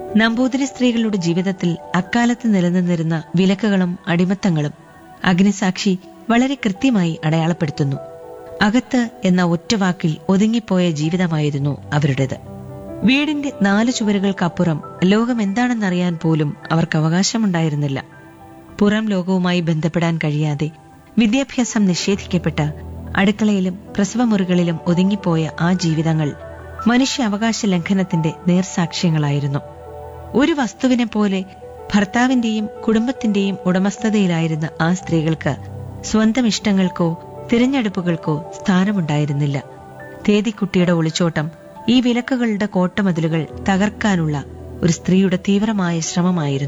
നമ്പൂതിരി സ്ത്രീകളുടെ ജീവിതത്തിൽ അക്കാലത്ത് നിലനിന്നിരുന്ന വിലക്കുകളും അടിമത്തങ്ങളും അഗ്നിസാക്ഷി വളരെ കൃത്യമായി അടയാളപ്പെടുത്തുന്നു അകത്ത് എന്ന ഒറ്റവാക്കിൽ ഒതുങ്ങിപ്പോയ ജീവിതമായിരുന്നു അവരുടേത് വീടിന്റെ നാലു ചുവരുകൾക്കപ്പുറം ലോകം എന്താണെന്നറിയാൻ പോലും അവർക്ക് അവകാശമുണ്ടായിരുന്നില്ല പുറം ലോകവുമായി ബന്ധപ്പെടാൻ കഴിയാതെ വിദ്യാഭ്യാസം നിഷേധിക്കപ്പെട്ട അടുക്കളയിലും പ്രസവമുറികളിലും ഒതുങ്ങിപ്പോയ ആ ജീവിതങ്ങൾ മനുഷ്യാവകാശ ലംഘനത്തിന്റെ നേർസാക്ഷ്യങ്ങളായിരുന്നു ഒരു വസ്തുവിനെ പോലെ ഭർത്താവിന്റെയും കുടുംബത്തിന്റെയും ഉടമസ്ഥതയിലായിരുന്ന ആ സ്ത്രീകൾക്ക് സ്വന്തം ഇഷ്ടങ്ങൾക്കോ തിരഞ്ഞെടുപ്പുകൾക്കോ സ്ഥാനമുണ്ടായിരുന്നില്ല തേതിക്കുട്ടിയുടെ ഒളിച്ചോട്ടം ഈ വിലക്കുകളുടെ കോട്ടമതിലുകൾ തകർക്കാനുള്ള ഒരു സ്ത്രീയുടെ തീവ്രമായ ശ്രമമായിരുന്നു